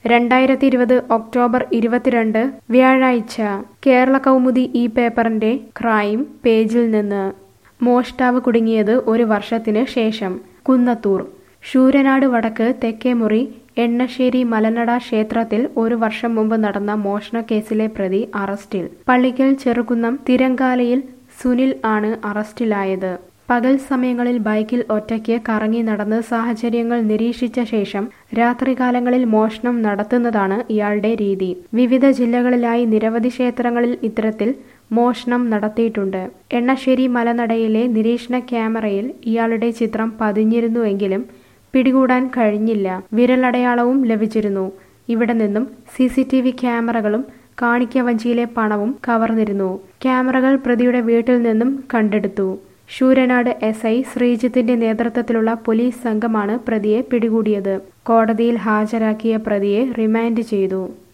രണ്ടായിരത്തി ഇരുപത് ഒക്ടോബർ ഇരുപത്തിരണ്ട് വ്യാഴാഴ്ച കേരള കൗമുദി ഈ പേപ്പറിന്റെ ക്രൈം പേജിൽ നിന്ന് മോഷ്ടാവ് കുടുങ്ങിയത് ഒരു വർഷത്തിന് ശേഷം കുന്നത്തൂർ ശൂരനാട് വടക്ക് തെക്കേമുറി എണ്ണശ്ശേരി മലനട ക്ഷേത്രത്തിൽ ഒരു വർഷം മുമ്പ് നടന്ന മോഷണ കേസിലെ പ്രതി അറസ്റ്റിൽ പള്ളിക്കൽ ചെറുകുന്നം തിരങ്കാലയിൽ സുനിൽ ആണ് അറസ്റ്റിലായത് പകൽ സമയങ്ങളിൽ ബൈക്കിൽ ഒറ്റയ്ക്ക് കറങ്ങി നടന്ന് സാഹചര്യങ്ങൾ നിരീക്ഷിച്ച ശേഷം രാത്രികാലങ്ങളിൽ മോഷണം നടത്തുന്നതാണ് ഇയാളുടെ രീതി വിവിധ ജില്ലകളിലായി നിരവധി ക്ഷേത്രങ്ങളിൽ ഇത്തരത്തിൽ മോഷണം നടത്തിയിട്ടുണ്ട് എണ്ണശ്ശേരി മലനടയിലെ നിരീക്ഷണ ക്യാമറയിൽ ഇയാളുടെ ചിത്രം പതിഞ്ഞിരുന്നുവെങ്കിലും പിടികൂടാൻ കഴിഞ്ഞില്ല വിരലടയാളവും ലഭിച്ചിരുന്നു ഇവിടെ നിന്നും സി സി ടി വി ക്യാമറകളും കാണിക്കവഞ്ചിയിലെ പണവും കവർന്നിരുന്നു ക്യാമറകൾ പ്രതിയുടെ വീട്ടിൽ നിന്നും കണ്ടെടുത്തു ശൂരനാട് എസ് ഐ ശ്രീജിത്തിന്റെ നേതൃത്വത്തിലുള്ള പോലീസ് സംഘമാണ് പ്രതിയെ പിടികൂടിയത് കോടതിയിൽ ഹാജരാക്കിയ പ്രതിയെ റിമാൻഡ് ചെയ്തു